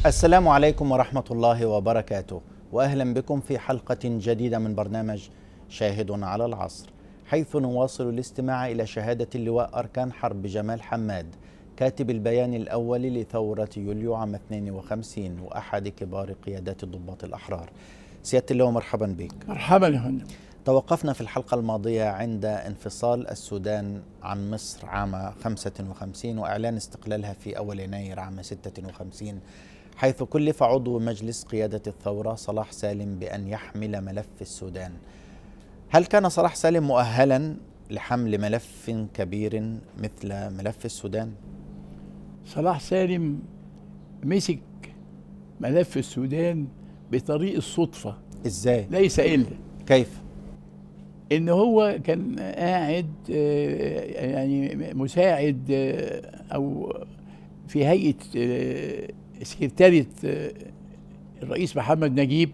السلام عليكم ورحمة الله وبركاته وأهلا بكم في حلقة جديدة من برنامج شاهد على العصر حيث نواصل الاستماع إلى شهادة اللواء أركان حرب جمال حماد كاتب البيان الأول لثورة يوليو عام 52 وأحد كبار قيادات الضباط الأحرار سيادة اللواء مرحبا بك مرحبا يا فندم توقفنا في الحلقة الماضية عند انفصال السودان عن مصر عام 55 وإعلان استقلالها في أول يناير عام 56 حيث كلف عضو مجلس قيادة الثورة صلاح سالم بأن يحمل ملف السودان هل كان صلاح سالم مؤهلا لحمل ملف كبير مثل ملف السودان؟ صلاح سالم مسك ملف السودان بطريق الصدفة ازاي؟ ليس إلا كيف؟ إن هو كان قاعد آه، يعني مساعد آه، أو في هيئة آه، سكرتارية آه، الرئيس محمد نجيب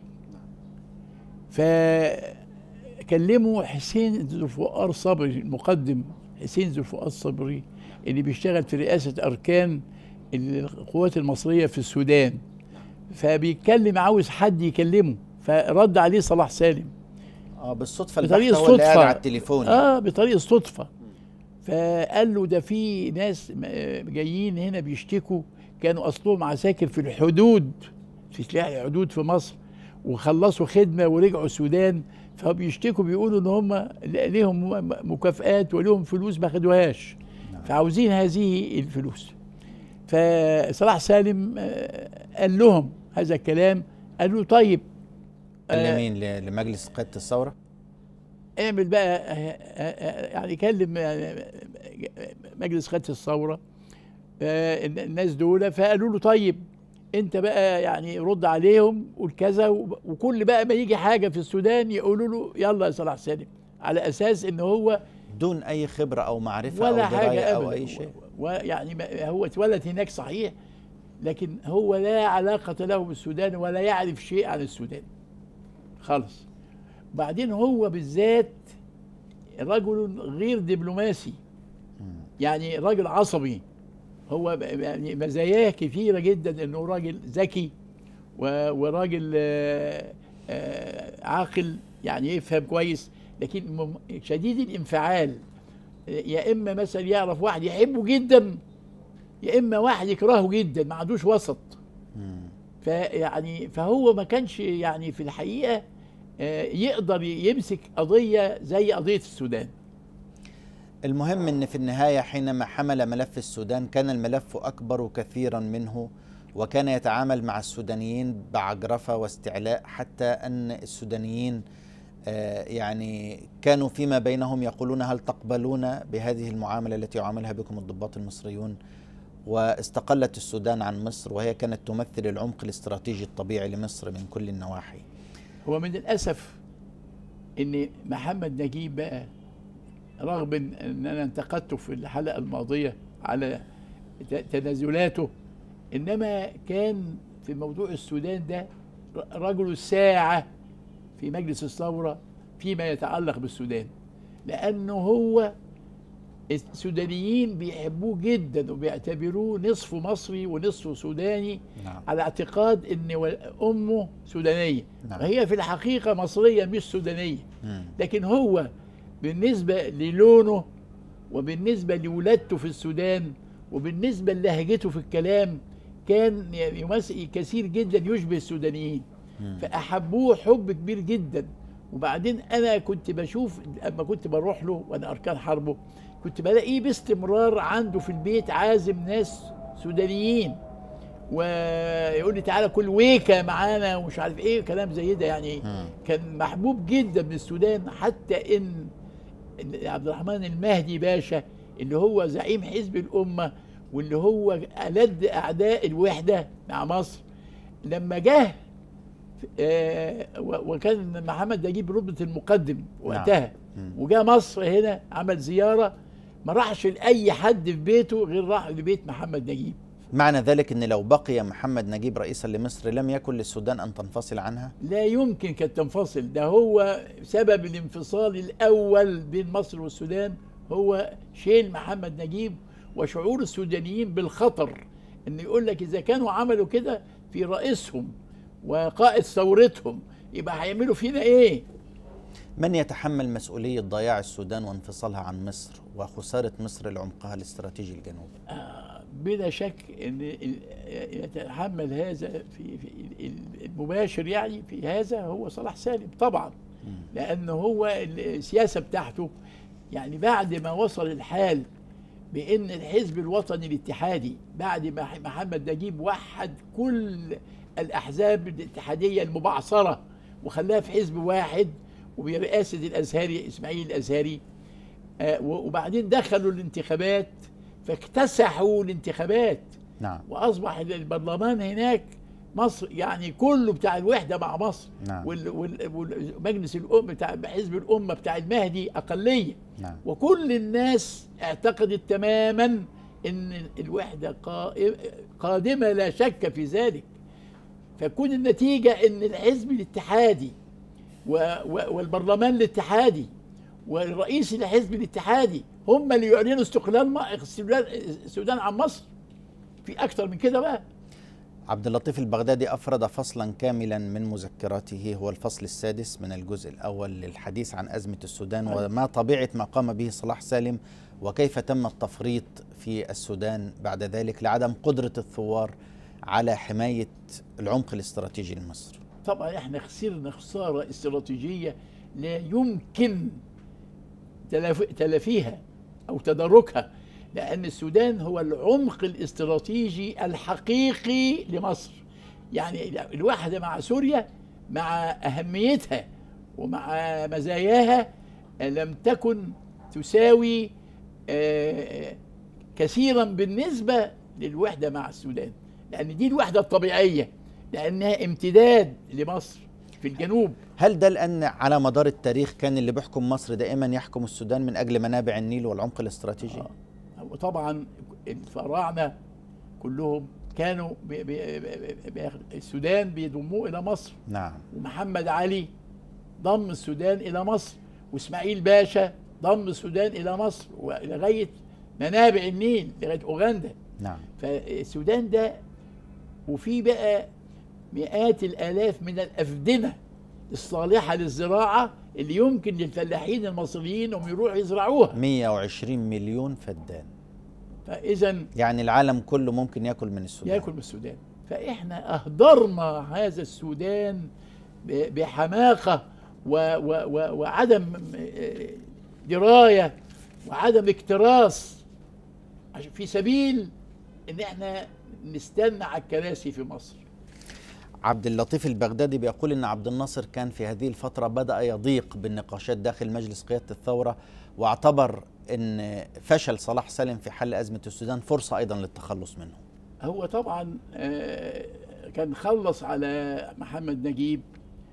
فكلموا حسين ذو الفقار صبري المقدم حسين ذو الفقار صبري اللي بيشتغل في رئاسة أركان القوات المصرية في السودان فبيتكلم عاوز حد يكلمه فرد عليه صلاح سالم اه بالصدفة بطريقة البحتة هو اللي قاعد الصدفة. على التليفون اه بطريقه صدفه فقال له ده في ناس م- جايين هنا بيشتكوا كانوا اصلهم عساكر في الحدود في سلاح الحدود في مصر وخلصوا خدمه ورجعوا السودان فبيشتكوا بيقولوا ان هم ليهم م- مكافآت وليهم فلوس ما خدوهاش نعم. فعاوزين هذه الفلوس فصلاح سالم آه، قال لهم هذا الكلام قال له طيب قال آه، لمين؟ ل- لمجلس قيادة الثورة؟ اعمل بقى آه، آه، آه، يعني كلم آه، مجلس قيادة الثورة آه، الناس دول فقالوا له طيب انت بقى يعني رد عليهم قول كذا وب- وكل بقى ما يجي حاجة في السودان يقولوا له يلا يا صلاح سالم على اساس ان هو دون أي خبرة أو معرفة ولا أو دراية حاجة أو ابدا أي شيء ويعني ما- هو اتولد هناك صحيح لكن هو لا علاقة له بالسودان ولا يعرف شيء عن السودان خالص بعدين هو بالذات رجل غير دبلوماسي يعني راجل عصبي هو ب- يعني مزاياه كثيرة جدا انه راجل ذكي و- وراجل آه، آه، عاقل يعني يفهم كويس لكن مم- شديد الانفعال يا اما مثلا يعرف واحد يحبه جدا يا اما واحد يكرهه جدا ما عندوش وسط مم. فيعني فهو ما كانش يعني في الحقيقه آه، يقدر يمسك قضيه زي قضيه السودان المهم ان في النهايه حينما حمل ملف السودان كان الملف اكبر كثيرا منه وكان يتعامل مع السودانيين بعجرفه واستعلاء حتى ان السودانيين آه، يعني كانوا فيما بينهم يقولون هل تقبلون بهذه المعامله التي يعاملها بكم الضباط المصريون واستقلت السودان عن مصر وهي كانت تمثل العمق الاستراتيجي الطبيعي لمصر من كل النواحي هو من الاسف ان محمد نجيب بقى رغم ان إن انا انتقدته في الحلقه الماضيه على ت- تنازلاته انما كان في موضوع السودان ده ر- رجل الساعه في مجلس الثوره فيما يتعلق بالسودان لانه هو السودانيين بيحبوه جدا وبيعتبروه نصفه مصري ونصفه سوداني نعم على اعتقاد ان و- امه سودانيه نعم. وهي في الحقيقه مصريه مش سودانيه مم. لكن هو بالنسبه للونه وبالنسبه لولادته في السودان وبالنسبه للهجته في الكلام كان يمثل كثير جدا يشبه السودانيين مم. فاحبوه حب كبير جدا وبعدين انا كنت بشوف اما كنت بروح له وانا اركان حربه كنت بلاقيه باستمرار عنده في البيت عازم ناس سودانيين ويقول لي تعالى كل ويكا معانا ومش عارف ايه كلام زي ده يعني مم. كان محبوب جدا من السودان حتى ان إن عبد الرحمن المهدي باشا اللي هو زعيم حزب الامه واللي هو ألد اعداء الوحده مع مصر لما جه آه، و- وكان محمد نجيب رتبه المقدم وقتها مم. وجاء مصر هنا عمل زياره ما راحش لاي حد في بيته غير راح لبيت محمد نجيب معنى ذلك ان لو بقي محمد نجيب رئيسا لمصر لم يكن للسودان ان تنفصل عنها لا يمكن كانت تنفصل ده هو سبب الانفصال الاول بين مصر والسودان هو شيل محمد نجيب وشعور السودانيين بالخطر ان يقول لك اذا كانوا عملوا كده في رئيسهم وقائد ثورتهم يبقى هيعملوا فينا ايه من يتحمل مسؤولية ضياع السودان وانفصالها عن مصر وخسارة مصر لعمقها الاستراتيجي الجنوبي آه، بلا شك ان ال- يتحمل هذا في, في ال- المباشر يعني في هذا هو صلاح سالم طبعا لانه هو السياسه بتاعته يعني بعد ما وصل الحال بان الحزب الوطني الاتحادي بعد ما محمد نجيب وحد كل الاحزاب الاتحاديه المبعثره وخلاها في حزب واحد وبرئاسه الازهري اسماعيل الازهري آه، وبعدين دخلوا الانتخابات فاكتسحوا الانتخابات نعم واصبح البرلمان هناك مصر يعني كله بتاع الوحده مع مصر نعم. وال- وال- والمجلس الام بتاع حزب الامه بتاع المهدي اقليه نعم وكل الناس اعتقدت تماما ان الوحده قائم- قادمه لا شك في ذلك فكون النتيجه ان الحزب الاتحادي و- و- والبرلمان الاتحادي والرئيس الحزب الاتحادي هم اللي يعلنوا استقلال م- السودان السودان عن مصر في اكتر من كده بقى عبد اللطيف البغدادي أفرد فصلا كاملا من مذكراته هو الفصل السادس من الجزء الأول للحديث عن أزمة السودان أيوة. وما طبيعة ما قام به صلاح سالم وكيف تم التفريط في السودان بعد ذلك لعدم قدرة الثوار على حماية العمق الاستراتيجي لمصر طبعا احنا خسرنا خساره استراتيجيه لا يمكن تلاف- تلافيها او تداركها لان السودان هو العمق الاستراتيجي الحقيقي لمصر يعني الوحده مع سوريا مع اهميتها ومع مزاياها لم تكن تساوي آه، كثيرا بالنسبه للوحده مع السودان لان دي الوحده الطبيعيه لانها امتداد لمصر في الجنوب هل ده لأن على مدار التاريخ كان اللي بيحكم مصر دائما يحكم السودان من أجل منابع النيل والعمق الاستراتيجي آه. وطبعا الفراعنه كلهم كانوا بي بي بي السودان بيضموه الى مصر نعم ومحمد علي ضم السودان الى مصر واسماعيل باشا ضم السودان الى مصر ولغايه منابع النيل لغايه اوغندا نعم فالسودان ده وفي بقى مئات الالاف من الافدنه الصالحه للزراعه اللي يمكن للفلاحين المصريين انهم يروحوا يزرعوها 120 مليون فدان فاذا يعني العالم كله ممكن ياكل من السودان ياكل من السودان فاحنا اهدرنا هذا السودان ب- بحماقه و و و وعدم آه، درايه وعدم اكتراث عشان في سبيل ان احنا نستنى على الكراسي في مصر عبد اللطيف البغدادي بيقول ان عبد الناصر كان في هذه الفتره بدا يضيق بالنقاشات داخل مجلس قياده الثوره واعتبر ان فشل صلاح سالم في حل ازمه السودان فرصه ايضا للتخلص منه هو طبعا آه، كان خلص على محمد نجيب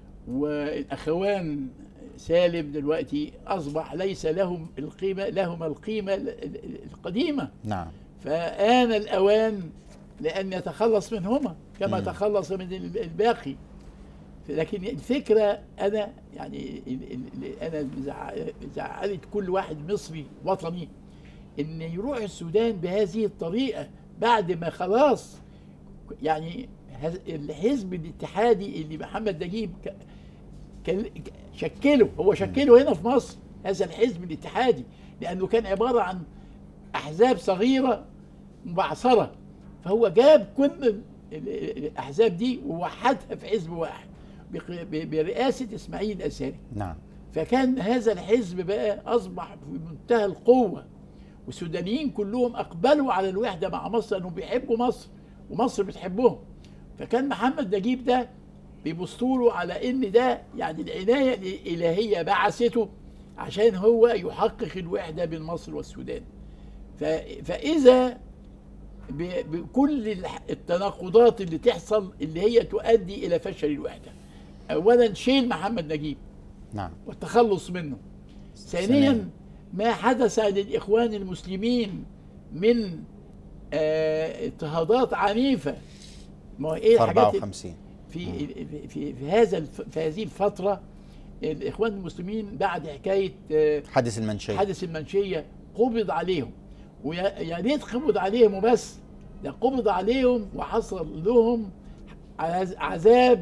والاخوان سالم دلوقتي اصبح ليس لهم القيمه لهما القيمه ال- ال- القديمه نعم فآن الأوان لأن يتخلص منهما كما مم. تخلص من ال- الباقي لكن الفكرة أنا يعني ال- ال- أنا زع- زعلت كل واحد مصري وطني إن يروح السودان بهذه الطريقة بعد ما خلاص يعني هز- الحزب الاتحادي اللي محمد نجيب ك- كان شكله هو شكله هنا في مصر هذا الحزب الاتحادي لأنه كان عبارة عن احزاب صغيره مبعثره فهو جاب كل ال- ال- الاحزاب دي ووحدها في حزب واحد بق- ب- برئاسه اسماعيل الازهري نعم فكان هذا الحزب بقى اصبح في منتهى القوه والسودانيين كلهم اقبلوا على الوحده مع مصر انهم بيحبوا مصر ومصر بتحبهم فكان محمد نجيب ده بيبصوا له على ان ده يعني العنايه الالهيه بعثته عشان هو يحقق الوحده بين مصر والسودان ف- فاذا ب- بكل الح- التناقضات اللي تحصل اللي هي تؤدي الى فشل الوحده اولا شيل محمد نجيب نعم والتخلص منه ثانياً. ثانيا ما حدث للإخوان المسلمين من آه، اضطهادات عنيفة ما هو ايه في الحاجات 54 في في في هذا الف- في هذه الفترة الإخوان المسلمين بعد حكاية آه، حادث المنشيه حادث المنشية قبض عليهم ويا يا ريت قبض عليهم وبس ده قبض عليهم وحصل لهم عز- عذاب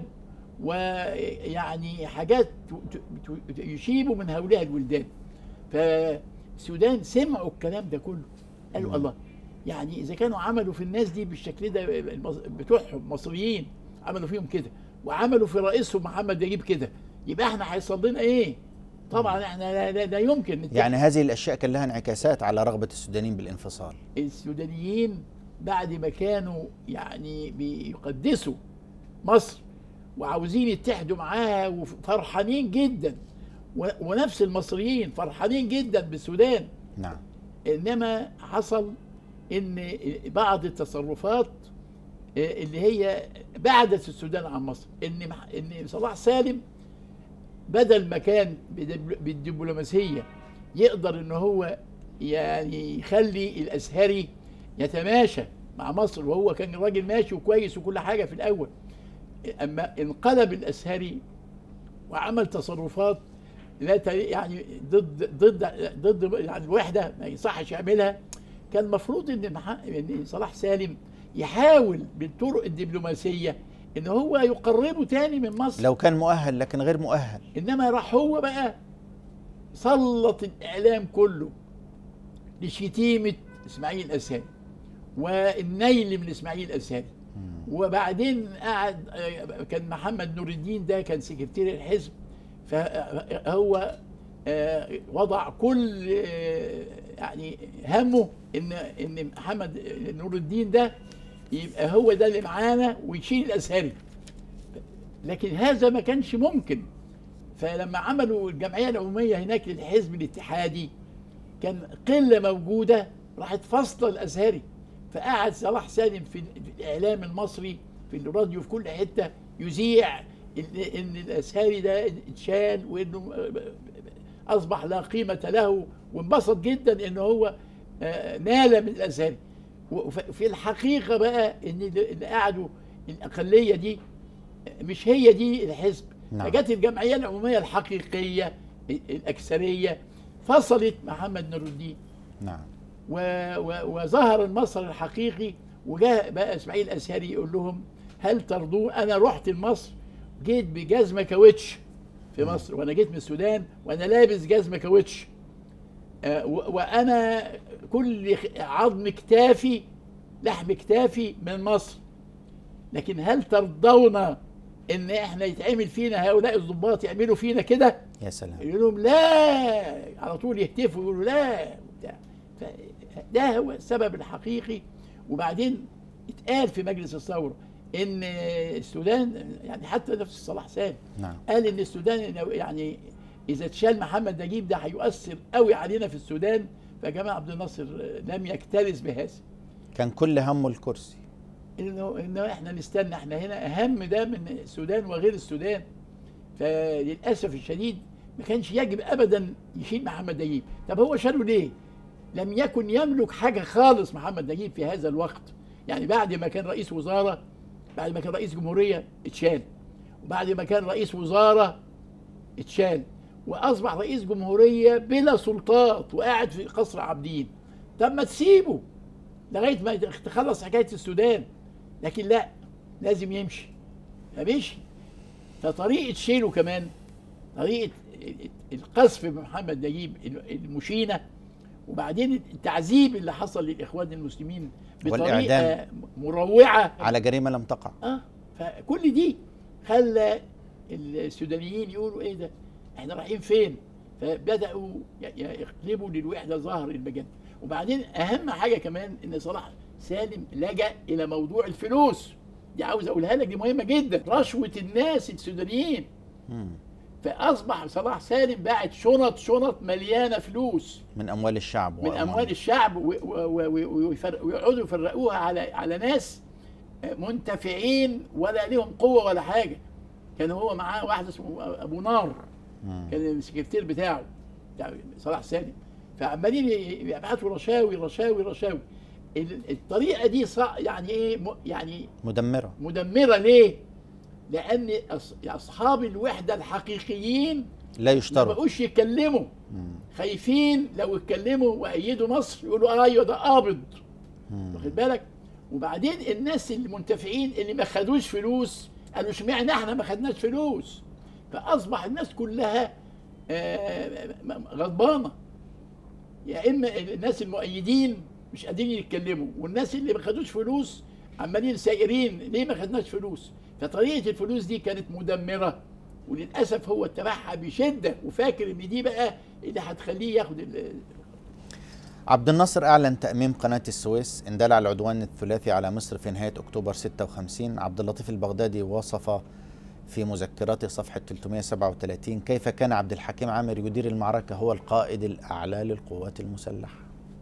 ويعني حاجات ت- ت- يشيب من هؤلاء الولدان فالسودان سمعوا الكلام ده كله قالوا مم. الله يعني اذا كانوا عملوا في الناس دي بالشكل ده المص- بتوعهم مصريين عملوا فيهم كده وعملوا في رئيسهم محمد نجيب كده يبقى احنا هيحصل لنا ايه؟ طبعا احنا لا, لا, لا يمكن نتفق. يعني هذه الاشياء كان لها انعكاسات على رغبه السودانيين بالانفصال السودانيين بعد ما كانوا يعني بيقدسوا مصر وعاوزين يتحدوا معاها وفرحانين جدا و- ونفس المصريين فرحانين جدا بالسودان نعم انما حصل ان بعض التصرفات اللي هي بعدت السودان عن مصر ان مح- ان صلاح سالم بدل ما كان بدبل- بالدبلوماسيه يقدر ان هو يعني يخلي الازهري يتماشى مع مصر وهو كان راجل ماشي وكويس وكل حاجه في الاول اما انقلب الازهري وعمل تصرفات لا تلي- يعني ضد ضد ضد يعني الوحده ما يصحش يعملها كان المفروض ان مح- ان صلاح سالم يحاول بالطرق الدبلوماسيه ان هو يقربه تاني من مصر لو كان مؤهل لكن غير مؤهل انما راح هو بقى سلط الاعلام كله لشتيمه اسماعيل الاسهري والنيل من اسماعيل الاسهري وبعدين قعد آه، كان محمد نور الدين ده كان سكرتير الحزب فهو آه، وضع كل آه، يعني همه ان ان محمد نور الدين ده يبقى هو ده اللي معانا ويشيل الازهري لكن هذا ما كانش ممكن فلما عملوا الجمعيه العموميه هناك للحزب الاتحادي كان قله موجوده راحت فاصله الازهري فقعد صلاح سالم في في الاعلام المصري في الراديو في كل حته يذيع ان إن الازهري ده اتشال وانه اصبح لا قيمه له وانبسط جدا ان هو آه، نال من الازهري وفي الحقيقه بقى ان اللي قعدوا الاقليه دي مش هي دي الحزب نعم. فجت الجمعيه العموميه الحقيقيه الاكثريه فصلت محمد نور الدين نعم و و وظهر المصر الحقيقي وجاء بقى اسماعيل الازهري يقول لهم هل ترضون انا رحت لمصر جيت بجزمه كاوتش في مصر وانا جيت من السودان وانا لابس جزمه كاوتش آه، و- وانا كل خ- عظم كتافي لحم كتافي من مصر لكن هل ترضون ان احنا يتعمل فينا هؤلاء الضباط يعملوا فينا كده يا سلام يقول لهم لا على طول يهتفوا يقولوا لا وبتاع ده هو السبب الحقيقي وبعدين اتقال في مجلس الثوره ان السودان يعني حتى نفس صلاح سالم نعم قال ان السودان لو- يعني اذا اتشال محمد نجيب ده هيؤثر قوي علينا في السودان فجمال عبد الناصر لم يكترث بهذا كان كل همه الكرسي انه انه احنا نستنى احنا هنا اهم ده من السودان وغير السودان فللاسف الشديد ما كانش يجب ابدا يشيل محمد نجيب طب هو شاله ليه لم يكن يملك حاجه خالص محمد نجيب في هذا الوقت يعني بعد ما كان رئيس وزاره بعد ما كان رئيس جمهوريه اتشال وبعد ما كان رئيس وزاره اتشال واصبح رئيس جمهوريه بلا سلطات وقاعد في قصر عابدين طب ما تسيبه لغايه ما تخلص حكايه السودان لكن لا لازم يمشي فمشي فطريقه شيله كمان طريقه القذف بمحمد نجيب المشينه وبعدين التعذيب اللي حصل للاخوان المسلمين بطريقه والإعدام. مروعه على جريمه لم تقع اه فكل دي خلى السودانيين يقولوا ايه ده احنا رايحين فين فبداوا ي- ي- يقلبوا للوحده ظهر المجال وبعدين اهم حاجه كمان ان صلاح سالم لجا الى موضوع الفلوس دي عاوز اقولها لك دي مهمه جدا رشوه الناس السودانيين مم. فاصبح صلاح سالم باعت شنط شنط مليانه فلوس من اموال الشعب من وأموال- اموال الشعب و- و- و- ويفر- ويقعدوا يفرقوها على على ناس منتفعين ولا لهم قوه ولا حاجه كان هو معاه واحد اسمه ابو نار مم. كان السكرتير بتاعه بتاع صلاح سالم فعمالين ي- يبعتوا رشاوي رشاوي رشاوي ال- الطريقه دي صع يعني ايه م- يعني مدمره مدمره ليه؟ لان أص- اصحاب الوحده الحقيقيين لا ما يشترط بقوش يتكلموا مم. خايفين لو اتكلموا وايدوا مصر يقولوا ايوه ده قابض مم. واخد بالك وبعدين الناس المنتفعين اللي ما خدوش فلوس قالوا اشمعنى احنا ما خدناش فلوس فاصبح الناس كلها آه، غضبانه يا اما الناس المؤيدين مش قادرين يتكلموا والناس اللي ما خدوش فلوس عمالين سائرين ليه ما خدناش فلوس فطريقه الفلوس دي كانت مدمره وللاسف هو اتبعها بشده وفاكر ان دي بقى اللي هتخليه ياخد ال- عبد الناصر أعلن تأميم قناة السويس اندلع العدوان الثلاثي على مصر في نهاية أكتوبر 56 عبد اللطيف البغدادي وصف في مذكراته صفحة 337 كيف كان عبد الحكيم عامر يدير المعركة هو القائد الأعلى للقوات المسلحة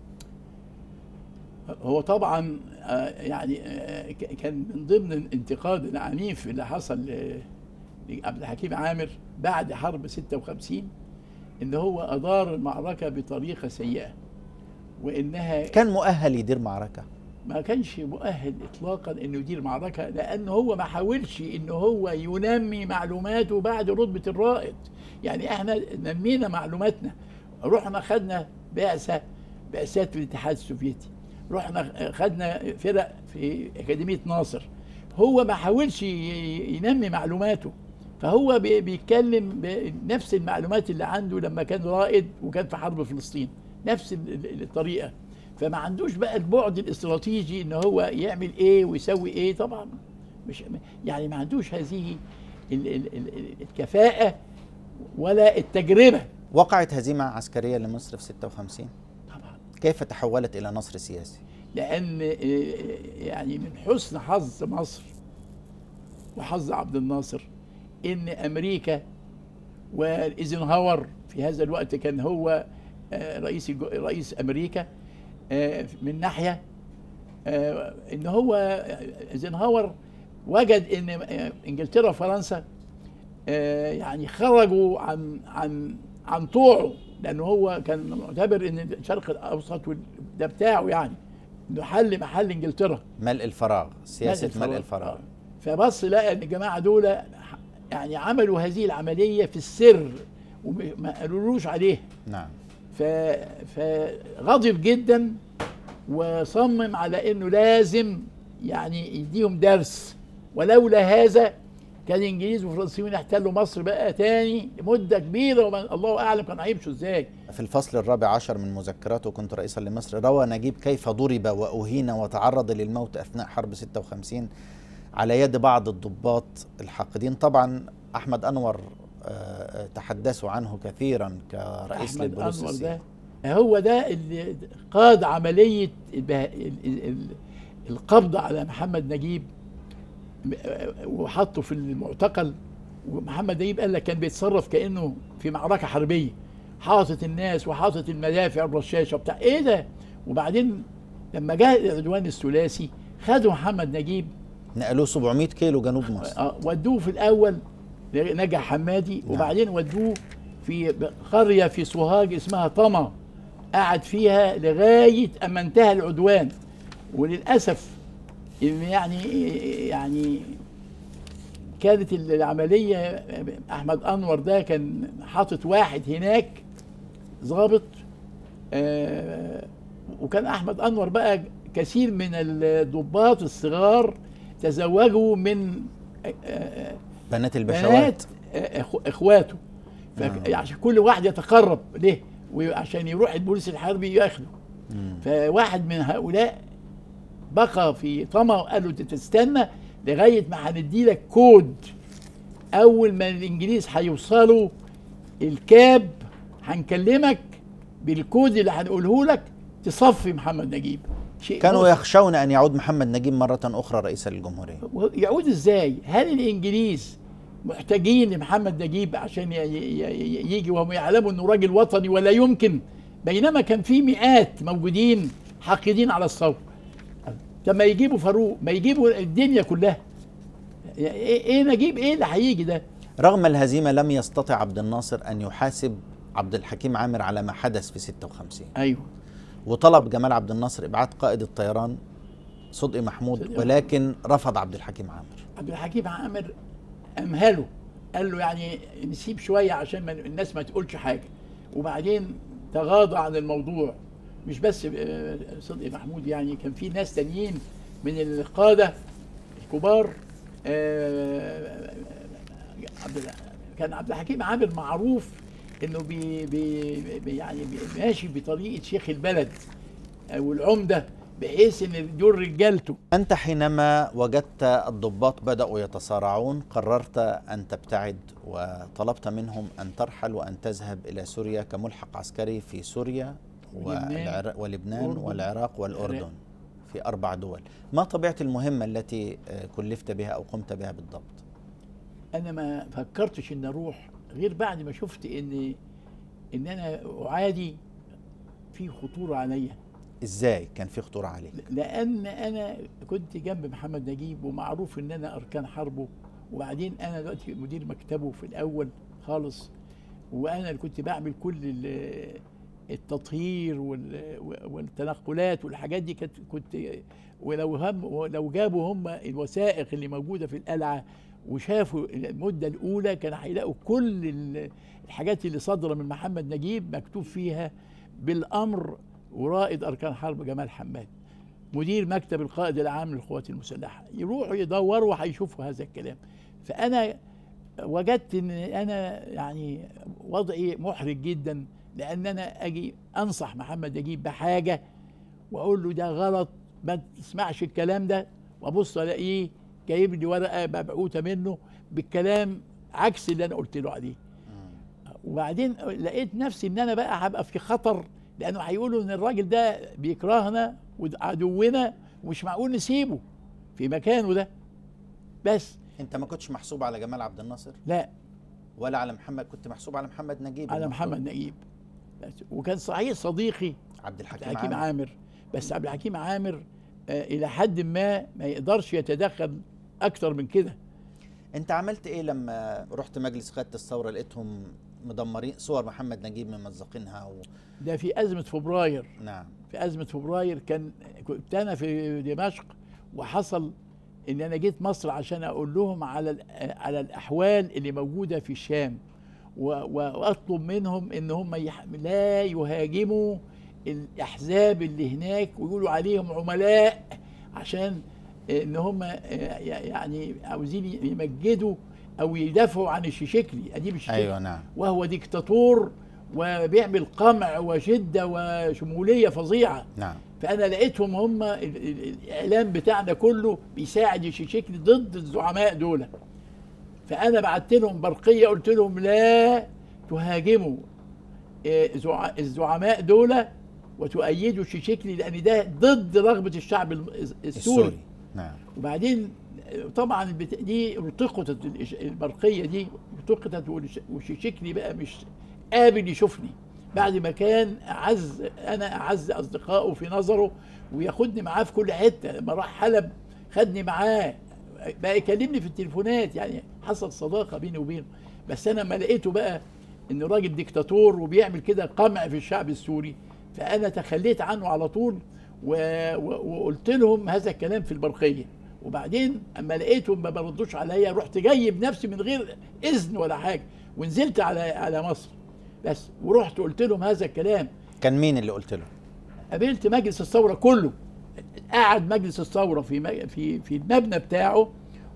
هو طبعا آه، يعني آه، ك- كان من ضمن الانتقاد العنيف اللي حصل ل- لعبد الحكيم عامر بعد حرب 56 ان هو ادار المعركه بطريقه سيئه وانها كان مؤهل يدير معركة ما كانش مؤهل اطلاقا انه يدير معركه لان هو ما حاولش ان هو ينمي معلوماته بعد رتبه الرائد يعني احنا نمينا معلوماتنا رحنا خدنا بعثه بعثات في الاتحاد السوفيتي رحنا خدنا فرق في اكاديميه ناصر هو ما حاولش ي- ينمي معلوماته فهو بي- بيتكلم بنفس المعلومات اللي عنده لما كان رائد وكان في حرب فلسطين نفس ال- ال- الطريقه فما عندوش بقى البعد الاستراتيجي ان هو يعمل ايه ويسوي ايه طبعا مش يعني ما عندوش هذه ال- ال- ال- الكفاءه ولا التجربه وقعت هزيمة عسكرية لمصر في 56 طبعا كيف تحولت إلى نصر سياسي لان آه، يعني من حسن حظ مصر وحظ عبد الناصر ان امريكا وايزنهاور في هذا الوقت كان هو آه، رئيس الجو- رئيس امريكا آه، من ناحيه آه، ان هو ايزنهاور وجد ان آه، انجلترا وفرنسا آه، يعني خرجوا عن عن عن طوعه لان هو كان معتبر ان الشرق الاوسط وال- ده بتاعه يعني انه حل محل انجلترا ملء الفراغ سياسة الفراغ. ملء الفراغ آه. فبص لقى ان الجماعه دول يعني عملوا هذه العمليه في السر وما قالولوش عليها نعم ف... فغضب جدا وصمم على انه لازم يعني يديهم درس ولولا هذا كان الانجليز والفرنسيين احتلوا مصر بقى تاني لمده كبيره وما الله اعلم كانوا هيمشوا ازاي في الفصل الرابع عشر من مذكراته كنت رئيسا لمصر روى نجيب كيف ضرب وأهين وتعرض للموت أثناء حرب 56 على يد بعض الضباط الحاقدين طبعا أحمد أنور آه، تحدثوا عنه كثيرا كرئيس احمد للبوليس انور السياسي. ده هو ده اللي قاد عمليه البه... ال... ال... ال... القبض على محمد نجيب م- وحطه في المعتقل ومحمد نجيب قال لك كان بيتصرف كانه في معركه حربيه حاطط الناس وحاطط المدافع الرشاشه بتاع ايه ده وبعدين لما جاء العدوان الثلاثي خدوا محمد نجيب نقلوه 700 كيلو جنوب مصر آه، ودوه في الاول نجع حمادي وبعدين ودوه في قريه في سوهاج اسمها طما قعد فيها لغايه اما انتهى العدوان وللاسف إن يعني يعني كانت العمليه احمد انور ده كان حاطط واحد هناك ضابط آه، وكان احمد انور بقى كثير من الضباط الصغار تزوجوا من آه، آه، بنات بنات البشوات آه، إخو- اخواته نعم. عشان كل واحد يتقرب ليه وعشان يروح البوليس الحربي ياخده مم. فواحد من هؤلاء بقى في طمع وقال له "أنت تستنى لغايه ما هندي لك كود اول ما الانجليز هيوصلوا الكاب هنكلمك بالكود اللي هنقوله لك تصفي محمد نجيب شيء كانوا مؤسف. يخشون أن يعود محمد نجيب مرة أخرى رئيسا للجمهورية يعود ازاي؟ هل الانجليز محتاجين لمحمد نجيب عشان ي- ي- ي- يجي وهم يعلموا انه راجل وطني ولا يمكن بينما كان في مئات موجودين حاقدين على الثوره. طب ما يجيبوا فاروق ما يجيبوا الدنيا كلها. ايه إيه نجيب ايه اللي هيجي ده؟ رغم الهزيمة لم يستطع عبد الناصر أن يحاسب عبد الحكيم عامر على ما حدث في 56 ايوه وطلب جمال عبد الناصر إبعاد قائد الطيران صدقي محمود صدقي ولكن رفض عبد الحكيم عامر عبد الحكيم عامر امهله قال له يعني نسيب شويه عشان ما الناس ما تقولش حاجه وبعدين تغاضى عن الموضوع مش بس آه، صدقي محمود يعني كان في ناس تانيين من القاده الكبار آه، عبد الع- كان عبد الحكيم عامر معروف انه بي بي بي- يعني بي- ماشي بطريقه شيخ البلد او العمده بحيث ان دول رجالته أنت حينما وجدت الضباط بدأوا يتصارعون قررت أن تبتعد وطلبت منهم أن ترحل وأن تذهب إلى سوريا كملحق عسكري في سوريا ولبنان. والعراق ولبنان والأردن. والعراق والأردن العراق. في أربع دول ما طبيعة المهمة التي آه، كلفت بها أو قمت بها بالضبط انا ما فكرتش ان اروح غير بعد ما شفت ان ان انا اعادي في خطوره عليا إزاي كان في خطورة عليك لان انا كنت جنب محمد نجيب ومعروف ان انا اركان حربه وبعدين انا دلوقتي مدير مكتبه في الاول خالص وانا اللي كنت بعمل كل ال- التطهير وال- والتنقلات والحاجات دي كنت كنت ولو هم ولو جابوا هم الوثائق اللي موجوده في القلعه وشافوا المده الاولى كانوا هيلاقوا كل ال- الحاجات اللي صادره من محمد نجيب مكتوب فيها بالامر ورائد اركان حرب جمال حماد مدير مكتب القائد العام للقوات المسلحه يروحوا يدوروا هيشوفوا هذا الكلام فانا وجدت ان انا يعني وضعي محرج جدا لان انا اجي انصح محمد نجيب بحاجه واقول له ده غلط ما تسمعش الكلام ده وابص الاقيه جايب لي ورقه مبعوثه منه بالكلام عكس اللي انا قلت له عليه وبعدين لقيت نفسي ان انا بقى هبقى في خطر لانه هيقولوا ان الراجل ده بيكرهنا وعدونا ومش معقول نسيبه في مكانه ده بس أنت ما كنتش محسوب على جمال عبد الناصر لا ولا على محمد كنت محسوب على محمد نجيب على المفروض. محمد نجيب بس وكان صحيح صديقي عبد عبد الحكيم, الحكيم عامر. عامر بس عبد الحكيم عامر آه الى حد ما ما يقدرش يتدخل اكتر من كده انت عملت ايه لما رحت مجلس قياده الثوره لقيتهم مدمرين صور محمد نجيب ممزقينها و... ده في ازمه فبراير نعم في ازمه فبراير كان كنت انا في دمشق وحصل ان انا جيت مصر عشان اقول لهم على ال- على الاحوال اللي موجوده في الشام و- و- واطلب منهم ان هم يح- لا يهاجموا الاحزاب اللي هناك ويقولوا عليهم عملاء عشان ان هم يعني عاوزين يمجدوا او يدافعوا عن الشيشكلي اديب الشيشكلي ايوه نعم وهو ديكتاتور وبيعمل قمع وشده وشموليه فظيعه نعم فانا لقيتهم هم ال- ال- الاعلام بتاعنا كله بيساعد الشيشكلي ضد الزعماء دول فانا بعت لهم برقيه قلت لهم لا تهاجموا آه، زع- الزعماء دول وتؤيدوا الشيشكلي لان ده ضد رغبه الشعب الم- السوري السوري نعم وبعدين طبعا البت- دي التقطت الإش- البرقيه دي التقطت والش- والشيشكلي بقى مش قابل يشوفني بعد ما كان اعز انا اعز اصدقائه في نظره وياخدني معاه في كل حته لما راح حلب خدني معاه بقى يكلمني في التليفونات يعني حصل صداقه بيني وبينه بس انا ما لقيته بقى انه راجل ديكتاتور وبيعمل كده قمع في الشعب السوري فانا تخليت عنه على طول و... و... وقلت لهم هذا الكلام في البرقيه وبعدين اما لقيتهم ما بردوش عليا رحت جاي بنفسي من غير اذن ولا حاجه ونزلت على على مصر بس ورحت قلت لهم هذا الكلام كان مين اللي قلت له قابلت مجلس الثوره كله قعد مجلس الثوره في مج- في في المبنى بتاعه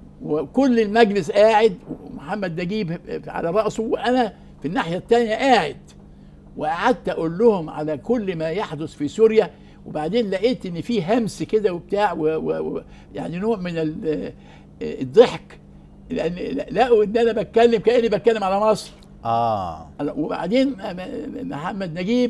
وكل المجلس قاعد ومحمد نجيب على راسه وانا في الناحيه الثانيه قاعد وقعدت اقول لهم على كل ما يحدث في سوريا وبعدين لقيت ان في همس كده وبتاع و و و يعني نوع من ال- الضحك لان لقوا ان انا بتكلم كاني بتكلم على مصر اه وبعدين محمد نجيب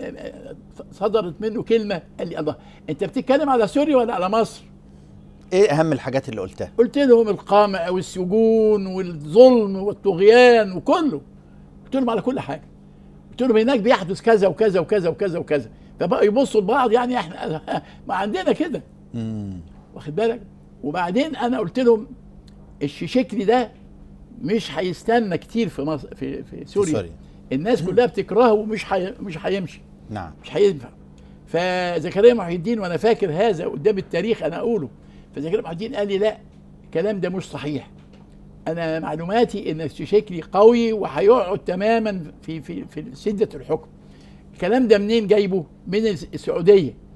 صدرت منه كلمه قال لي الله انت بتتكلم على سوريا ولا على مصر؟ ايه اهم الحاجات اللي قلتها قلت لهم القمع والسجون والظلم والطغيان وكله قلت لهم على كل حاجه قلت لهم هناك بيحدث كذا وكذا وكذا وكذا وكذا فبقى يبصوا لبعض يعني احنا ما عندنا كده امم واخد بالك وبعدين انا قلت لهم الشيشكلي ده مش هيستنى كتير في مصر في في سوريا, سوريا. الناس كلها بتكرهه ومش حي... مش هيمشي نعم مش هينفع فزكريا محي الدين وانا فاكر هذا قدام التاريخ انا اقوله فزكريا محي الدين قال لي لا الكلام ده مش صحيح انا معلوماتي ان الشيشكلي قوي وهيقعد تماما في في في سده الحكم الكلام ده منين جايبه من السعوديه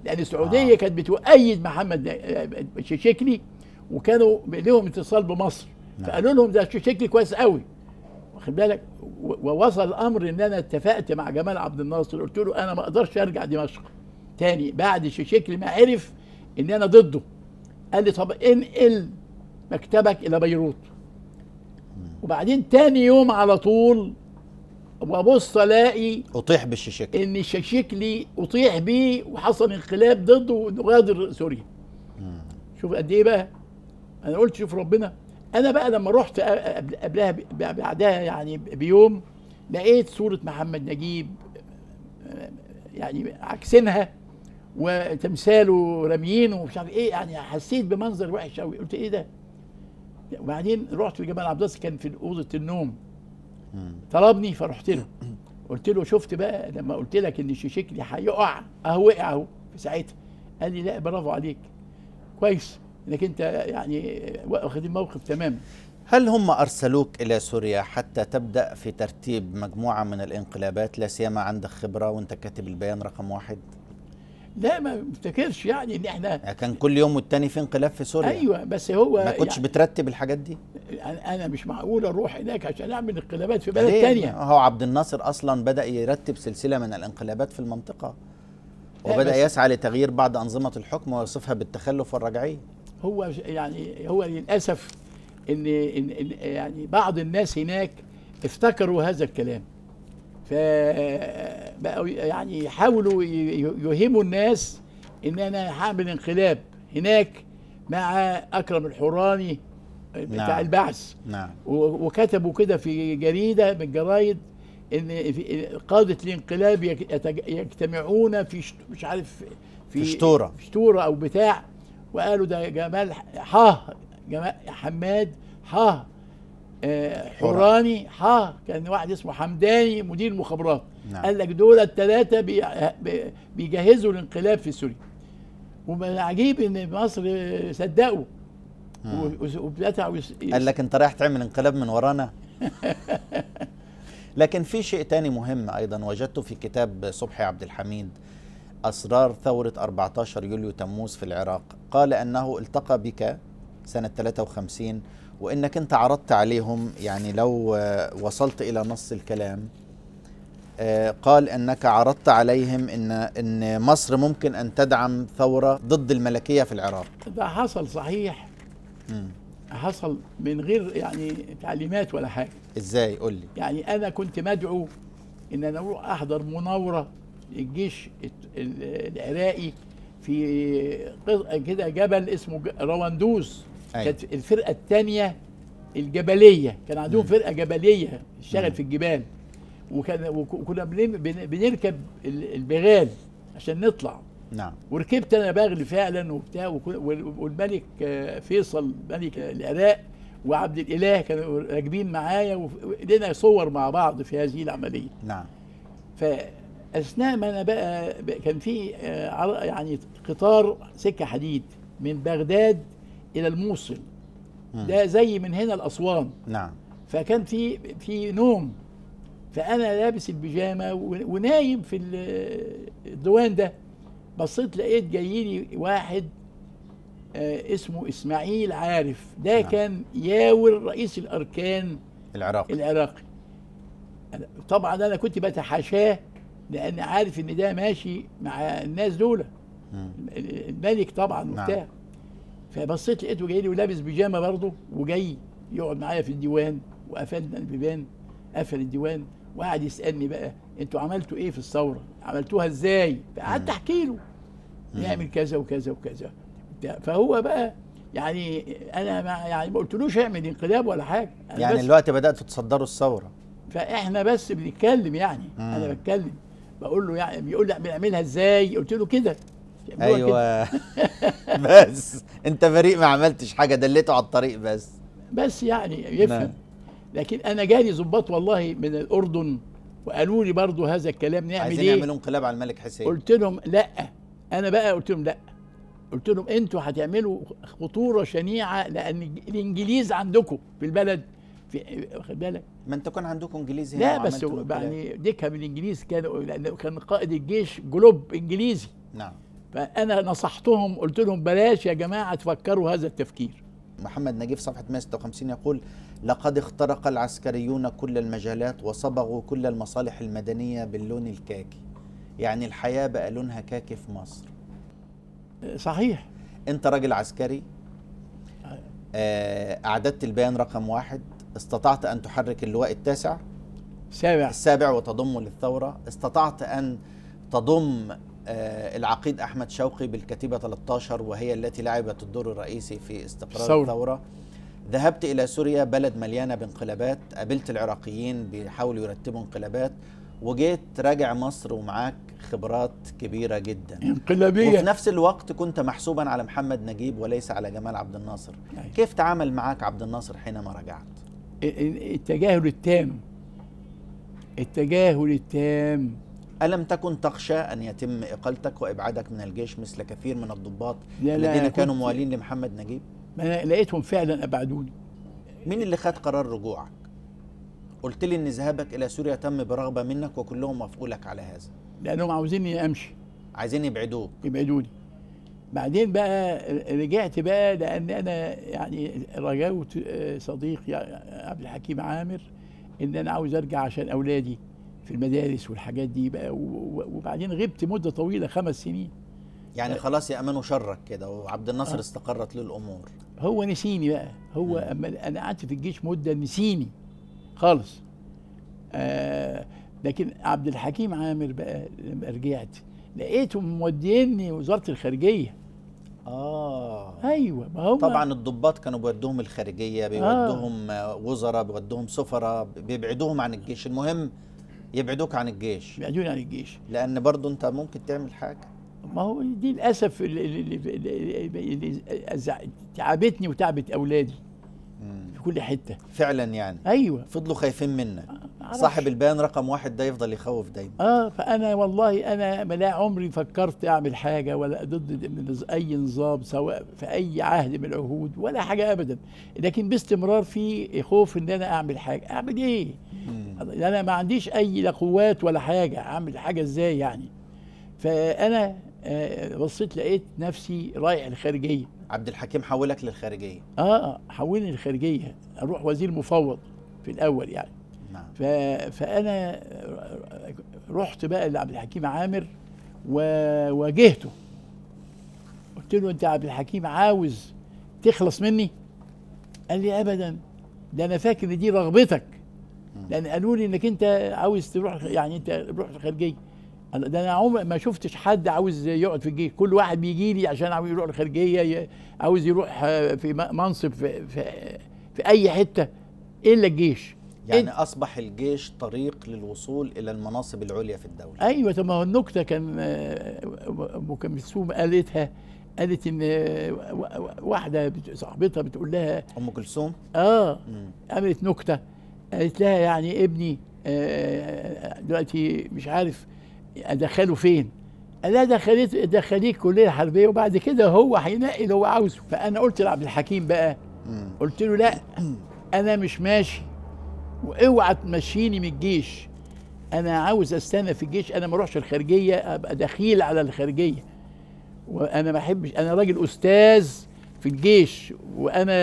لان السعوديه آه. كانت بتؤيد محمد آه، شيشكلي وكانوا لهم اتصال بمصر نعم. فقالوا لهم ده شيشكلي كويس قوي واخد بالك و- ووصل الامر ان انا اتفقت مع جمال عبد الناصر قلت له انا ما اقدرش ارجع دمشق تاني بعد شيشكلي ما عرف ان انا ضده قال لي طب انقل مكتبك الى بيروت وبعدين تاني يوم على طول وابص الاقي اطيح بالشيشك ان الشيشكلي اطيح بيه وحصل انقلاب ضده وانه غادر سوريا شوف قد ايه بقى انا قلت شوف ربنا انا بقى لما رحت أ- قبل- قبلها ب- بعدها يعني بيوم لقيت صورة محمد نجيب آه، يعني عكسينها وتمثاله راميين ومش عارف ايه يعني حسيت بمنظر وحش قوي قلت ايه ده وبعدين رحت لجمال عبد الناصر كان في اوضه النوم طلبني فرحت له قلت له شفت بقى لما قلت لك ان شيشكلي هيقع اهو وقع اهو في ساعتها قال لي لا برافو عليك كويس انك انت يعني واخد الموقف تماما هل هم ارسلوك الى سوريا حتى تبدا في ترتيب مجموعه من الانقلابات لا سيما عندك خبره وانت كاتب البيان رقم واحد لا ما افتكرش يعني ان احنا يعني كان كل يوم والتاني في انقلاب في سوريا ايوه بس هو ما كنتش يعني بترتب الحاجات دي انا أنا مش معقول اروح هناك عشان اعمل انقلابات في بلد ليه؟ تانية هو عبد الناصر اصلا بدا يرتب سلسله من الانقلابات في المنطقه لا وبدا بس- يسعى لتغيير بعض انظمه الحكم ويصفها بالتخلف والرجعيه هو يعني هو للاسف ان ان إن يعني بعض الناس هناك افتكروا هذا الكلام فبقوا يعني يحاولوا ي- يوهموا الناس ان انا هعمل انقلاب هناك مع اكرم الحوراني بتاع نعم. البعث نعم و- وكتبوا كده في جريده من الجرايد ان في قاده الانقلاب يك- يتج- يجتمعون في شت- مش عارف في شتورة. في شتوره او بتاع وقالوا ده جمال حاه جمال حماد حاه آه، حوراني حاه كان واحد اسمه حمداني مدير المخابرات نعم. قال لك دول الثلاثه بي بي- بيجهزوا الانقلاب في سوريا ومن العجيب ان مصر صدقوا و- وبتاعوا يس- قال لك انت رايح تعمل انقلاب من ورانا لكن في شيء تاني مهم ايضا وجدته في كتاب صبحي عبد الحميد اسرار ثوره 14 يوليو تموز في العراق قال انه التقى بك سنه 53 وانك انت عرضت عليهم يعني لو آه، وصلت الى نص الكلام آه، قال انك عرضت عليهم ان ان مصر ممكن ان تدعم ثوره ضد الملكيه في العراق ده حصل صحيح مم. حصل من غير يعني تعليمات ولا حاجه ازاي قول لي يعني انا كنت مدعو ان انا اروح احضر مناوره للجيش الت- ال- العراقي في قز- كده جبل اسمه ج- رواندوس أيوة. كانت الفرقه الثانيه الجبليه كان عندهم مم. فرقه جبليه مم. تشتغل في الجبال وكان وك- وكنا بن- بن- بنركب ال- البغال عشان نطلع نعم وركبت انا بغل فعلا وبتاع وكل- وال- والملك آه، فيصل ملك العراق وعبد الاله كانوا راكبين معايا ولنا صور مع بعض في هذه العمليه نعم فاثناء ما انا بقى بقى كان في آه، عر- يعني قطار سكه حديد من بغداد الى الموصل مم. ده زي من هنا لاسوان نعم فكان في في نوم فانا لابس البيجامه و- ونايم في ال- الديوان ده بصيت لقيت جاي لي واحد آه اسمه اسماعيل عارف ده نعم. كان ياور رئيس الاركان العراق العراقي أنا- طبعا انا كنت بتحاشاه لان عارف ان ده ماشي مع الناس دول مم. الملك طبعا نعم. وبتاع فبصيت لقيته جاي لي ولابس بيجامه برضه وجاي يقعد معايا في الديوان وقفلنا البيبان قفل الديوان وقعد يسالني بقى انتوا عملتوا ايه في الثوره؟ عملتوها ازاي؟ فقعدت مم. احكي له نعمل كذا وكذا وكذا بتاع. فهو بقى يعني انا ما يعني ما قلتلوش اعمل انقلاب ولا حاجه أنا يعني بس الوقت بدأتوا تصدروا الثورة فاحنا بس بنتكلم يعني مم. انا بتكلم بقول له يعني بيقول لي بنعملها ازاي؟ قلت له كده بيعملوها كده. ايوه بس انت فريق ما عملتش حاجة دليته على الطريق بس بس يعني يفهم نعم. لكن انا جالي ظباط والله من الاردن وقالوا لي برضو هذا الكلام نعمل عايزين ايه يعملوا انقلاب على الملك حسين قلت لهم لا انا بقى قلت لهم لا قلت لهم انتوا هتعملوا خطوره شنيعه لان الانجليز عندكم في البلد في واخد بالك ما انتوا كان عندكم انجليزي هنا لا بس وعملتوا الانقلاب. يعني ديكها من الانجليز كان لان كان قائد الجيش جلوب انجليزي نعم فانا نصحتهم قلت لهم بلاش يا جماعه تفكروا هذا التفكير محمد نجيب صفحة 156 يقول لقد اخترق العسكريون كل المجالات وصبغوا كل المصالح المدنية باللون الكاكي يعني الحياة بقى لونها كاكي في مصر صحيح انت راجل عسكري آه، اعددت البيان رقم واحد استطعت ان تحرك اللواء التاسع سابع السابع وتضمه للثورة استطعت أن تضم آه، العقيد أحمد شوقي بالكتيبة 13 وهي التي لعبت الدور الرئيسي في استقرار الثورة. الثورة ذهبت إلى سوريا بلد مليانة بانقلابات قابلت العراقيين بيحاولوا يرتبوا انقلابات وجيت راجع مصر ومعاك خبرات كبيرة جدا وفي انقلابيه نفس الوقت كنت محسوبا على محمد نجيب وليس على جمال عبد الناصر أيوة. كيف تعامل معاك عبد الناصر حينما رجعت التجاهل التام التجاهل التام ألم تكن تخشى أن يتم إقالتك وإبعادك من الجيش مثل كثير من الضباط لا لا الذين كانوا كنت- موالين لمحمد نجيب ما أنا لقيتهم فعلا ابعدوني مين اللي خد قرار رجوعك قلت لي ان ذهابك الى سوريا تم برغبه منك وكلهم وافقوا لك على هذا لانهم عاوزيني امشي عايزين يبعدوك يبعدوني بعدين بقى رجعت بقى لان انا يعني رجوت آه، صديقي عبد الحكيم عامر ان انا عاوز ارجع عشان اولادي في المدارس والحاجات دي بقى و- و- وبعدين غبت مده طويله خمس سنين يعني خلاص يامنوا شرك كده وعبد الناصر آه. استقرت له الامور هو نسيني بقى هو مم. اما انا قعدت في الجيش مده نسيني خالص آه لكن عبد الحكيم عامر بقى لما رجعت لقيتهم موديني وزاره الخارجيه اه ايوه ما هم طبعا الضباط كانوا بيودوهم الخارجيه بيودوهم آه. وزراء بيودوهم سفراء بيبعدوهم عن الجيش المهم يبعدوك عن الجيش بيعدوني عن الجيش لان برضو انت ممكن تعمل حاجه ما هو دي للاسف اللي, اللي, اللي, اللي أزع- تعبتني وتعبت اولادي مم. في كل حته فعلا يعني ايوه فضلوا خايفين منك معرفش. صاحب البيان رقم واحد ده يفضل يخوف دايما اه فانا والله انا ما لا عمري فكرت اعمل حاجه ولا ضد من اي نظام سواء في اي عهد من العهود ولا حاجه ابدا لكن باستمرار في خوف ان انا اعمل حاجه اعمل ايه مم. انا ما عنديش اي لا قوات ولا حاجه اعمل حاجه ازاي يعني فانا آه، بصيت لقيت نفسي رايح الخارجيه عبد الحكيم حولك للخارجيه اه حولني الخارجيه اروح وزير مفوض في الاول يعني نعم ف... فانا رحت بقى لعبد الحكيم عامر وواجهته قلت له انت يا عبد الحكيم عاوز تخلص مني قال لي ابدا ده انا فاكر ان دي رغبتك لان قالوا لي انك انت عاوز تروح يعني انت روح الخارجيه قال ده انا عمر ما شفتش حد عاوز يقعد في الجيش كل واحد بيجي لي عشان عاوز يروح الخارجيه ي- عاوز يروح آه، في م- منصب في, في, في اي حته الا الجيش يعني اصبح الجيش طريق للوصول الى المناصب العليا في الدوله ايوه طب ما هو النكته كان آه، ام كلثوم قالتها قالت ان آه، و- و- واحده بت- صاحبتها بتقول لها ام كلثوم اه مم. عملت نكته قالت لها يعني ابني آه، دلوقتي مش عارف ادخله فين قال لها دخلت دخليه كليه حربيه وبعد كده هو هينقي اللي هو عاوزه فانا قلت لعبد الحكيم بقى مم. قلت له لا انا مش ماشي واوعى تمشيني من الجيش انا عاوز استنى في الجيش انا ما اروحش الخارجيه ابقى دخيل على الخارجيه وانا ما احبش انا راجل استاذ في الجيش وانا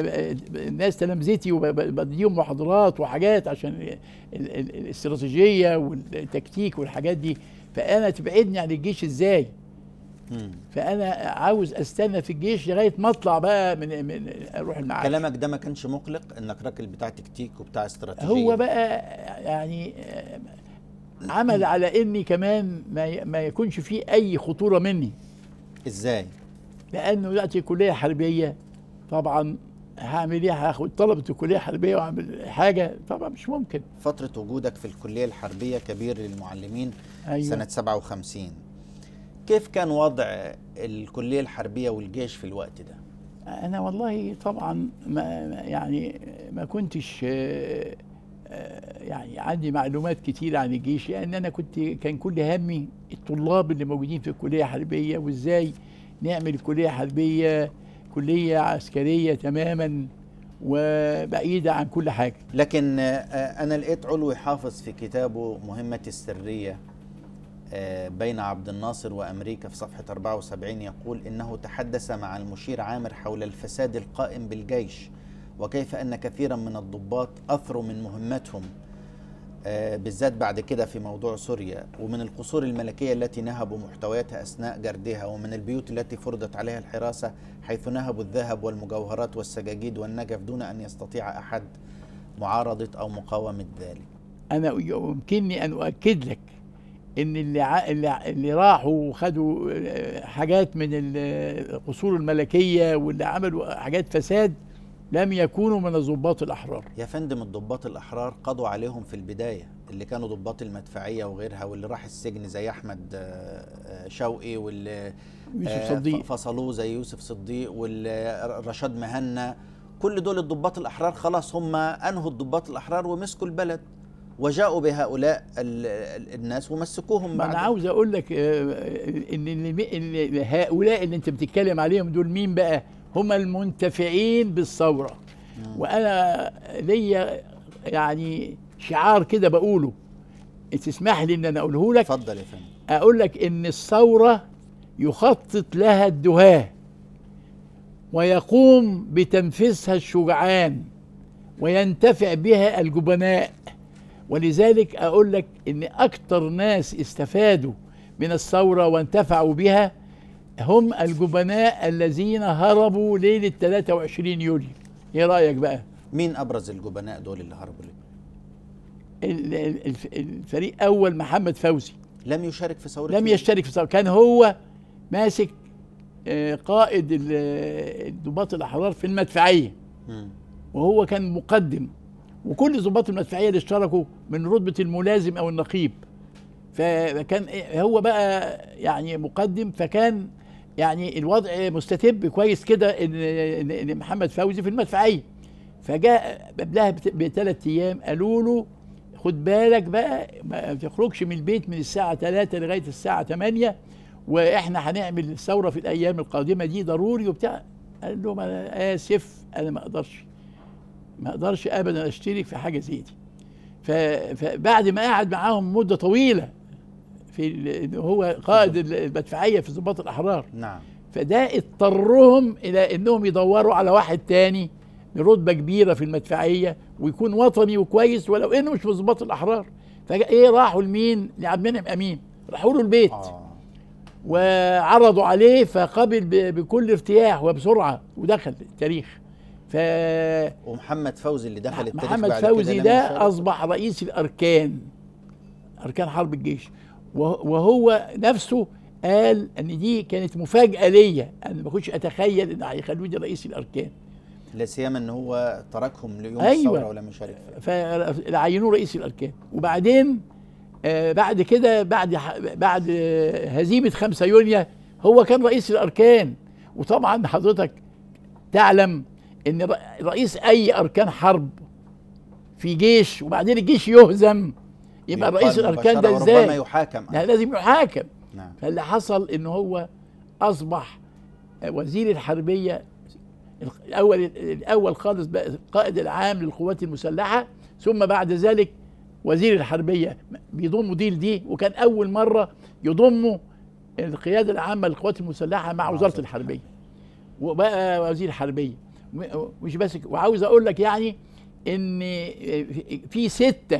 الناس تلامذتي وبديهم محاضرات وحاجات عشان ال- ال- الاستراتيجيه والتكتيك والحاجات دي فانا تبعدني عن الجيش ازاي مم. فانا عاوز استنى في الجيش لغايه ما اطلع بقى من, من اروح المعاش كلامك ده ما كانش مقلق انك راجل بتاع تكتيك وبتاع استراتيجيه هو بقى يعني آه، عمل على اني كمان ما ي- ما يكونش فيه اي خطوره مني ازاي لانه دلوقتي كليه حربيه طبعا هعمل ايه هاخد طلبه الكليه الحربيه واعمل حاجه طبعا مش ممكن فتره وجودك في الكليه الحربيه كبير للمعلمين أيوة. سنه 57 كيف كان وضع الكليه الحربيه والجيش في الوقت ده انا والله طبعا ما ما- يعني ما كنتش آه، آه، يعني عندي معلومات كتير عن الجيش لان انا كنت كان كل همي الطلاب اللي موجودين في الكليه الحربيه وازاي نعمل الكليه الحربيه كليه عسكريه تماما وبعيده عن كل حاجه لكن آه، انا لقيت علوي حافظ في كتابه مهمه السريه آه، بين عبد الناصر وأمريكا في صفحة 74 يقول إنه تحدث مع المشير عامر حول الفساد القائم بالجيش وكيف أن كثيرا من الضباط أثروا من مهمتهم آه، بالذات بعد كده في موضوع سوريا ومن القصور الملكية التي نهبوا محتوياتها أثناء جردها ومن البيوت التي فرضت عليها الحراسة حيث نهبوا الذهب والمجوهرات والسجاجيد والنجف دون أن يستطيع أحد معارضة أو مقاومة ذلك انا يمكنني ان اؤكد لك ان اللي ع... اللي, ع- اللي راحوا وخدوا آه، حاجات من ال- القصور الملكيه واللي عملوا حاجات فساد لم يكونوا من الضباط الاحرار يا فندم الضباط الأحرار قضوا عليهم في البداية اللي كانوا ضباط المدفعية وغيرها واللي راح السجن زي أحمد آه، آه، شوقي واللي يوسف آه، صديق ف- فصلوه زي يوسف صديق والرشاد مهنا كل دول الضباط الأحرار خلاص هم أنهوا الضباط الأحرار ومسكوا البلد وجاءوا بهؤلاء ال- ال- الناس ومسكوهم ما انا بعد عاوز اقول لك آه، ان اللي اللي هؤلاء اللي انت بتتكلم عليهم دول مين بقى هم المنتفعين بالثوره مم. وانا ليا يعني شعار كده بقوله تسمح لي ان انا اقوله لك اتفضل يا فندم اقول لك ان الثوره يخطط لها الدهاه ويقوم بتنفيذها الشجعان وينتفع بها الجبناء ولذلك اقول لك ان اكتر ناس استفادوا من الثوره وانتفعوا بها هم الجبناء الذين هربوا ليله 23 يوليو ايه رايك بقى مين أبرز الجبناء دول اللي هربوا ليه؟ ال- ال- الف- الفريق اول محمد فوزي لم يشارك في ثورة لم يوليو؟ يشترك في الثوره كان هو ماسك آه، قائد ال- الضباط الاحرار في المدفعيه مم. وهو كان مقدم وكل ضباط المدفعيه اللي اشتركوا من رتبه الملازم او النقيب فكان إيه- هو بقى يعني مقدم فكان يعني الوضع مستتب كويس كده ان ان إن محمد فوزي في المدفعيه فجاء قبلها بت- بثلاث ايام قالوا له خد بالك بقى ما تخرجش من البيت من الساعه 3 لغايه الساعه 8 واحنا هنعمل الثوره في الايام القادمه دي ضروري وبتاع قال لهم انا اسف انا ما اقدرش ما اقدرش ابدا اشترك في حاجه زي دي ف- فبعد ما قعد معاهم مده طويله في ال- إن هو قائد المدفعيه في ضباط الاحرار نعم فده اضطرهم الى انهم يدوروا على واحد تاني برتبه كبيره في المدفعيه ويكون وطني وكويس ولو انه مش في ضباط الاحرار فايه راحوا لمين؟ لعبد المنعم امين راحوا له البيت آه. وعرضوا عليه فقبل ب- بكل ارتياح وبسرعه ودخل التاريخ ف ومحمد فوزي اللي دخل التاريخ محمد بعد كده فوزي لم ده يشارك؟ اصبح رئيس الاركان اركان حرب الجيش وه- وهو نفسه قال ان دي كانت مفاجاه ليا انا ما كنتش اتخيل ان هيخلوني رئيس الاركان لا سيما ان هو تركهم ليوم أيوة. الثوره ولم يشارك فيها فعينوه رئيس الاركان وبعدين آه بعد كده بعد ح- بعد آه، هزيمه 5 يونيو هو كان رئيس الاركان وطبعا حضرتك تعلم ان ر- رئيس اي اركان حرب في جيش وبعدين الجيش يهزم يبقى يقال رئيس الاركان ده مباشرة وربما ازاي؟ يحاكم ده لازم يحاكم نعم فاللي حصل ان هو اصبح وزير الحربيه الاول الاول خالص بقى القائد العام للقوات المسلحه ثم بعد ذلك وزير الحربيه بيضموا دي لدي وكان اول مره يضموا القياده العامه للقوات المسلحه مع وزاره الحربيه وبقى وزير حربيه م- مش بس كده، وعاوز اقول لك يعني ان في سته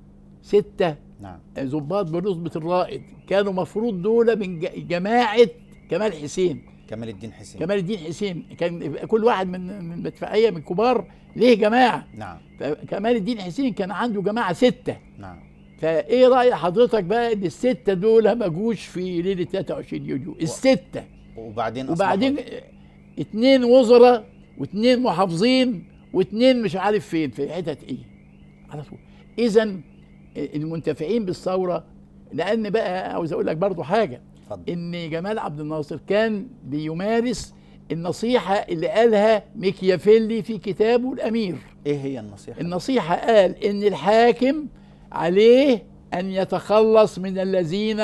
سته نعم ضباط بنصبة الرائد كانوا مفروض دول من ج- جماعة كمال حسين كمال الدين حسين كمال الدين حسين كان كل واحد من من مدفعية من كبار ليه جماعة نعم فكمال الدين حسين كان عنده جماعة ستة نعم فايه رأي حضرتك بقى ان الستة دول ما جوش في ليلة 23 يوليو الستة وبعدين وبعدين أصبحوا- اتنين وزراء واتنين محافظين واتنين مش عارف فين في حتت ايه على طول اذا المنتفعين بالثوره لان بقى عاوز اقول لك برضو حاجه اتفضل ان جمال عبد الناصر كان بيمارس النصيحه اللي قالها ميكيافيلي في كتابه الامير ايه هي النصيحه النصيحه قال ان الحاكم عليه ان يتخلص من الذين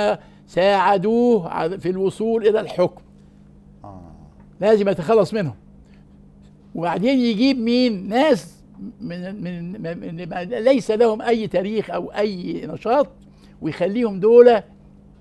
ساعدوه على- في الوصول الى الحكم اه لازم يتخلص منهم وبعدين يجيب مين ناس من من, من, من ليس لهم اي تاريخ او اي نشاط ويخليهم دول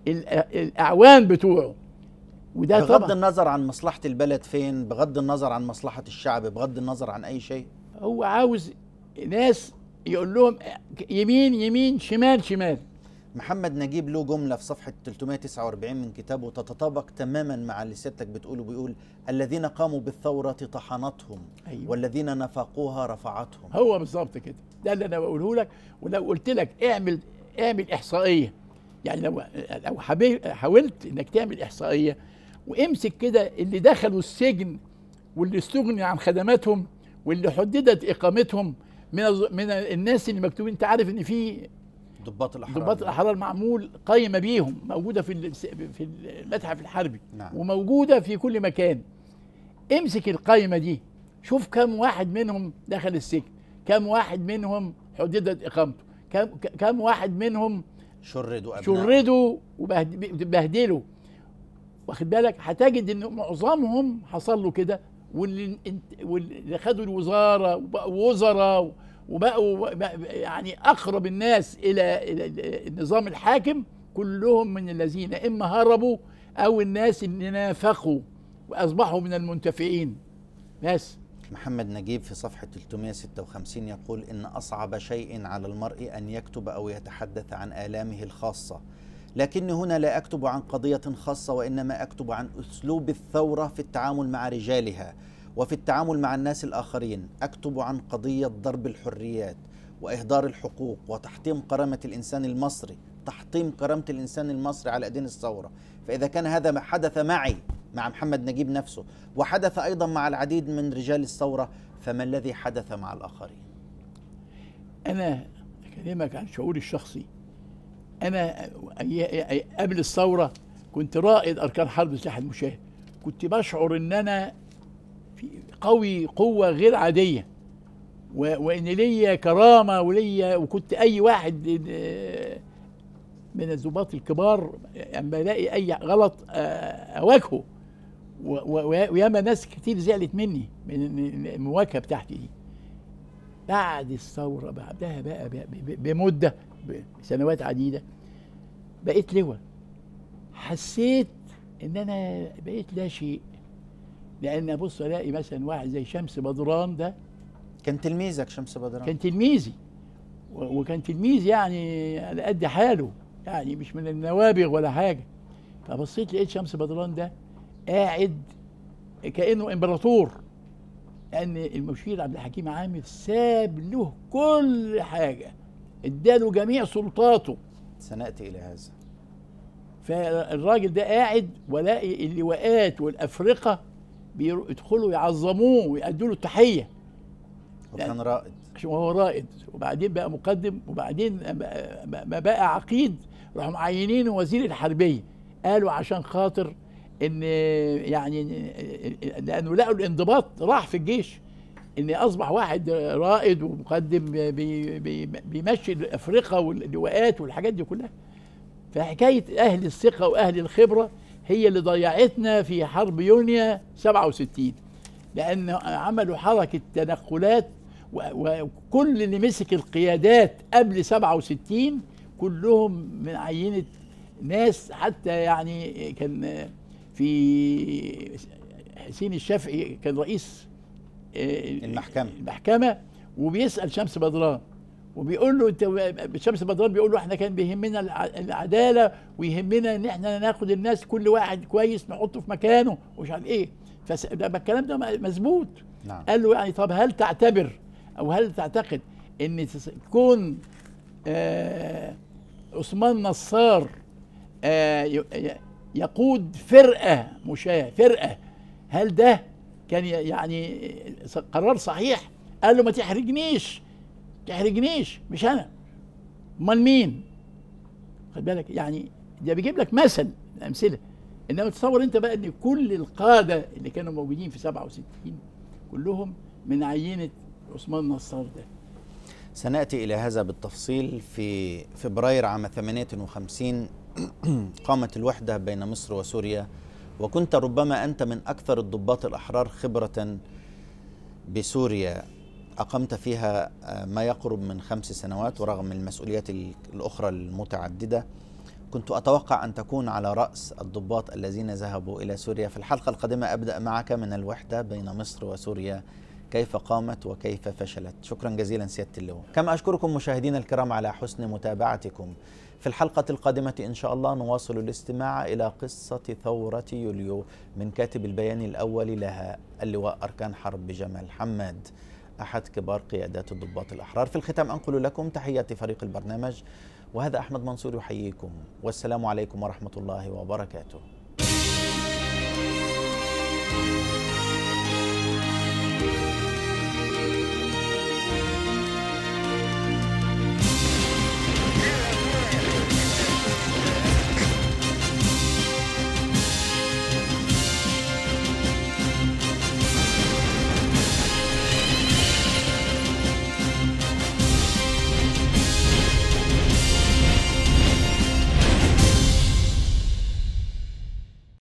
الأ- الاعوان بتوعه وده بغض طبعا النظر عن مصلحة البلد فين بغض النظر عن مصلحة الشعب بغض النظر عن أي شيء هو عاوز ناس يقول لهم يمين يمين شمال شمال محمد نجيب له جملة في صفحة 349 من كتابه تتطابق تماما مع اللي سيادتك بتقوله بيقول الذين قاموا بالثورة طحنتهم أيوة. والذين نفقوها رفعتهم هو بالظبط كده ده اللي انا بقوله لك ولو قلت لك اعمل اعمل احصائيه يعني لو لو حبي- حاولت انك تعمل احصائيه وامسك كده اللي دخلوا السجن واللي استغني عن خدماتهم واللي حددت اقامتهم من الز- من الناس اللي مكتوبين انت عارف ان في ضباط الأحرار ضباط الاحرار معمول قايمه بيهم موجوده في ال- في المتحف الحربي نعم. وموجوده في كل مكان امسك القايمه دي شوف كم واحد منهم دخل السجن كم واحد منهم حددت اقامته كم ك- كم واحد منهم شردوا أبناء شردوا وبهدلوا واخد بالك هتجد ان معظمهم حصل له كده واللي انت- واللي خدوا الوزاره وبقوا وزراء وبقوا بقى- يعني اقرب الناس الى إلى النظام الحاكم كلهم من الذين اما هربوا او الناس اللي نافقوا واصبحوا من المنتفعين بس محمد نجيب في صفحة 356 يقول إن أصعب شيء على المرء أن يكتب أو يتحدث عن آلامه الخاصة لكني هنا لا أكتب عن قضية خاصة وإنما أكتب عن أسلوب الثورة في التعامل مع رجالها وفي التعامل مع الناس الآخرين أكتب عن قضية ضرب الحريات وإهدار الحقوق وتحطيم كرامة الإنسان المصري تحطيم كرامة الإنسان المصري على أيدين الثورة فإذا كان هذا ما حدث معي مع محمد نجيب نفسه وحدث أيضا مع العديد من رجال الثورة فما الذي حدث مع الآخرين انا اكلمك عن شعوري الشخصي انا أي- أي- قبل الثوره كنت رائد اركان حرب سلاح المشاه كنت بشعر ان انا في قوي قوه غير عاديه و- وان ليا كرامه وليا وكنت اي واحد آه، من الضباط الكبار اما الاقي اي غلط آه، اواجهه و- و- وياما ناس كتير زعلت مني من المواجهه بتاعتي دي بعد الثورة بعدها بقى ب- ب- بمدة بسنوات عديدة بقيت لواء حسيت ان انا بقيت لا شيء لان ابص الاقي مثلا واحد زي شمس بدران ده كان تلميذك شمس بدران كان تلميذي و- وكان تلميذ يعني على قد حاله يعني مش من النوابغ ولا حاجه فبصيت لقيت شمس بدران ده قاعد كانه امبراطور لان المشير عبد الحكيم عامر ساب له كل حاجه اداله جميع سلطاته سنأتي إلى هذا فالراجل ده قاعد ولاقي اللواءات والافرقه بيدخلوا يعظموه ويأدوا له التحيه وكان رائد عشان هو رائد وبعدين بقى مقدم وبعدين ما- ما بقى عقيد راحوا معينينه وزير الحربيه قالوا عشان خاطر ان يعني لانه لقوا الانضباط راح في الجيش ان اصبح واحد رائد ومقدم بي بي بيمشي الافرقه واللواءات والحاجات دي كلها فحكايه اهل الثقه واهل الخبره هي اللي ضيعتنا في حرب يونيو 67 لان عملوا حركه تنقلات و- وكل اللي مسك القيادات قبل 67 كلهم من عينه ناس حتى يعني كان في حسين الشافعي كان رئيس آه، المحكمة. المحكمه وبيسال شمس بدران وبيقول له انت شمس بدران بيقول له احنا كان بيهمنا الع- العداله ويهمنا ان احنا ناخد الناس كل واحد كويس نحطه في مكانه ومش عارف ايه فس ده الكلام ده مظبوط نعم قال له يعني طب هل تعتبر او هل تعتقد ان تس- تكون آه عثمان نصار آه ي- ي- يقود فرقه مشاة فرقه هل ده كان ي- يعني س- قرار صحيح قال له ما تحرجنيش تحرجنيش مش انا امال مين خد بالك يعني ده بيجيب لك مثل من الامثله انما تصور انت بقى ان كل القاده اللي كانوا موجودين في 67 كلهم من عينه عثمان نصار ده سنأتي إلى هذا بالتفصيل في فبراير عام 58 قامت الوحدة بين مصر وسوريا وكنت ربما أنت من أكثر الضباط الأحرار خبرة بسوريا أقمت فيها آه، ما يقرب من خمس سنوات ورغم المسؤوليات ال- الأخرى المتعددة كنت أتوقع أن تكون على رأس الضباط الذين ذهبوا إلى سوريا في الحلقة القادمة أبدأ معك من الوحدة بين مصر وسوريا كيف قامت وكيف فشلت شكرا جزيلا سيادة اللواء كما أشكركم مشاهدينا الكرام على حسن متابعتكم في الحلقة القادمة إن شاء الله نواصل الاستماع إلى قصة ثورة يوليو من كاتب البيان الأول لها اللواء أركان حرب بجمال حماد أحد كبار قيادات الضباط الأحرار في الختام أنقل لكم تحيات فريق البرنامج وهذا أحمد منصور يحييكم والسلام عليكم ورحمة الله وبركاته